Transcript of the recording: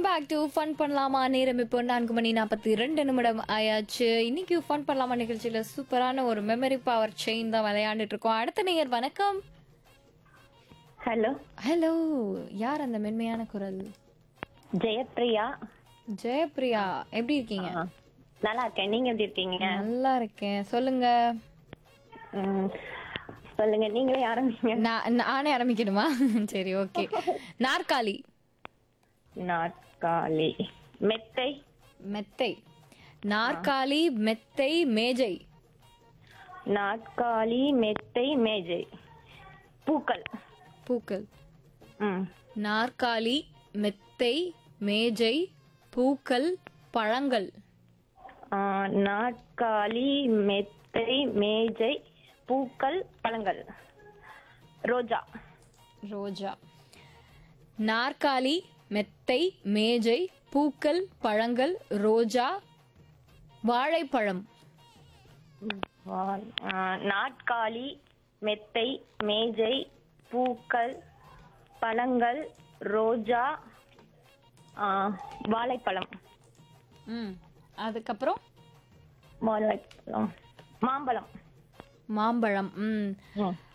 Back to fun பண்ணலாமா நேரம் இப்போ நான்கு மணி நாற்பத்தி ரெண்டு நிமிடம் ஆயாச்சு இன்னைக்கு ஃபன் பண்ணலாமா நிகழ்ச்சியில சூப்பரான ஒரு மெமரி பவர் செயின் தான் விளையாண்டுட்டு இருக்கோம் அடுத்த நேயர் வணக்கம் ஹலோ ஹலோ யார் அந்த மென்மையான குரல் ஜெயப்ரியா ஜெயப்ரியா எப்படி இருக்கீங்க ஆ, நல்லா இருக்கேன் நீங்க எப்படி இருக்கீங்க நல்லா இருக்கேன் சொல்லுங்க ம், சொல்லுங்க நீங்களே ஆரம்பிங்க நான் நானே ஆரம்பிக்கணுமா சரி ஓகே நாற்காலி நாற்காலி மெத்தை மெத்தை நாற்காலி மெத்தை மேஜை நாற்காலி மெத்தை மேஜை பூக்கள் பூக்கள் ம் நாற்காலி மெத்தை மேஜை பூக்கள் பழங்கள் ஆ, நாற்காலி மெத்தை மேஜை பூக்கள் பழங்கள் ரோஜா ரோஜா நாற்காலி மெத்தை மேஜை பூக்கள் பழங்கள் ரோஜா வாழைப்பழம் வா- ஆ, நாற்காலி மெத்தை மேஜை பூக்கள் பழங்கள் ரோஜா ஆ, வாழைப்பழம் ம் அதுக்கப்புறம் வாழைப்பழம் மாம்பழம் மாம்பழம் ம் ம்.